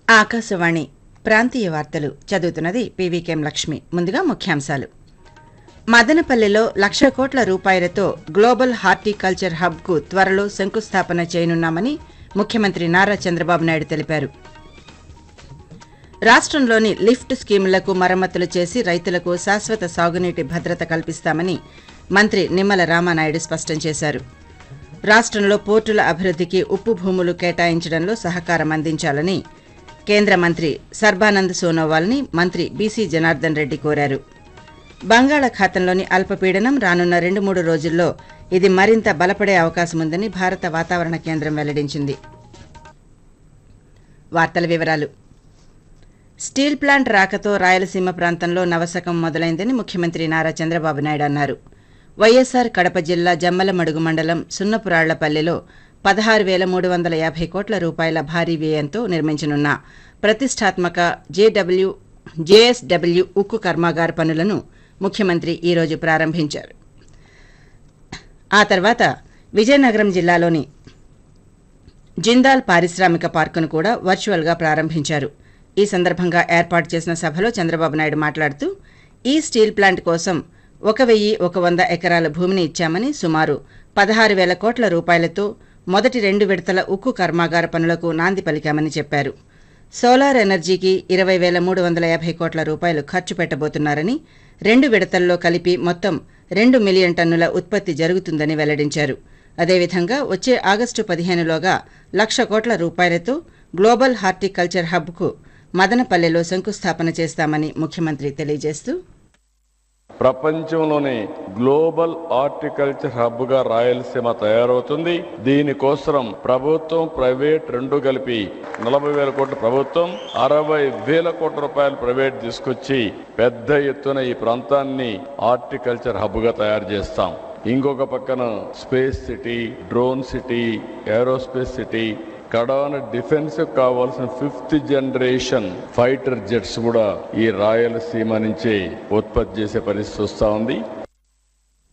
ఆకాశవాణి ప్రాంతీయ వార్తలు చదువుతున్నది పీవీకేం లక్ష్మి ముందుగా ముఖ్యాంశాలు మదనపల్లెలో లక్ష కోట్ల రూపాయలతో గ్లోబల్ హార్టికల్చర్ హబ్కు త్వరలో శంకుస్థాపన చేయనున్నామని ముఖ్యమంత్రి నారా చంద్రబాబు నాయుడు తెలిపారు రాష్ట్రంలోని లిఫ్ట్ స్కీములకు మరమ్మతులు చేసి రైతులకు శాశ్వత సాగునీటి భద్రత కల్పిస్తామని మంత్రి నిమ్మల రామానాయుడు స్పష్టం చేశారు రాష్ట్రంలో పోర్టుల అభివృద్ధికి ఉప్పు భూములు కేటాయించడంలో సహకారం అందించాలని కేంద్ర మంత్రి సర్బానంద్ సోనోవాల్ని మంత్రి బీసీ జనార్దన్ రెడ్డి కోరారు బంగాళాఖాతంలోని అల్పపీడనం రానున్న రెండు మూడు రోజుల్లో ఇది మరింత బలపడే అవకాశముందని భారత వాతావరణ కేంద్రం వెల్లడించింది వార్తల వివరాలు స్టీల్ ప్లాంట్ రాకతో రాయలసీమ ప్రాంతంలో నవశకం మొదలైందని ముఖ్యమంత్రి నారా చంద్రబాబు నాయుడు అన్నారు వైఎస్సార్ కడప జిల్లా జమ్మలమడుగు మండలం సున్నపురాళ్లపల్లెలో పదహారు వేల మూడు వందల యాభై కోట్ల రూపాయల భారీ వ్యయంతో నిర్మించనున్న ప్రతిష్టాత్మక జేడబ్ల్యూ జేఎస్డబ్ల్యూ ఉక్కు కర్మాగార పనులను ముఖ్యమంత్రి ఈరోజు ప్రారంభించారు ఆ తర్వాత విజయనగరం జిల్లాలోని జిందాల్ పారిశ్రామిక పార్కును కూడా వర్చువల్గా ప్రారంభించారు ఈ సందర్భంగా ఏర్పాటు చేసిన సభలో చంద్రబాబు నాయుడు మాట్లాడుతూ ఈ స్టీల్ ప్లాంట్ కోసం ఒక వెయ్యి ఒక వంద ఎకరాల భూమిని ఇచ్చామని సుమారు పదహారు వేల కోట్ల రూపాయలతో మొదటి రెండు విడతల ఉక్కు కర్మాగార పనులకు నాంది పలికామని చెప్పారు సోలార్ ఎనర్జీకి ఇరవై వేల మూడు వందల యాభై కోట్ల రూపాయలు ఖర్చు పెట్టబోతున్నారని రెండు విడతల్లో కలిపి మొత్తం రెండు మిలియన్ టన్నుల ఉత్పత్తి జరుగుతుందని వెల్లడించారు అదేవిధంగా వచ్చే ఆగస్టు పదిహేనులోగా లక్ష కోట్ల రూపాయలతో గ్లోబల్ హార్టికల్చర్ హబ్కు మదనపల్లెలో శంకుస్థాపన చేస్తామని ముఖ్యమంత్రి తెలియజేస్తూ ప్రపంచంలోనే గ్లోబల్ హార్టికల్చర్ హబ్ గా రాయలసీమ తయారవుతుంది దీనికోసం ప్రభుత్వం ప్రైవేట్ రెండు కలిపి నలభై వేల కోట్ల ప్రభుత్వం అరవై వేల కోట్ల రూపాయలు ప్రైవేట్ తీసుకొచ్చి పెద్ద ఎత్తున ఈ ప్రాంతాన్ని హార్టికల్చర్ హబ్ గా తయారు చేస్తాం ఇంకొక పక్కన space city drone city aerospace city కడాన డిఫెన్స్ కావాల్సిన ఫిఫ్త్ జనరేషన్ ఫైటర్ జెట్స్ కూడా ఈ రాయలసీమ నుంచే ఉత్పత్తి చేసే పరిస్థితి వస్తా ఉంది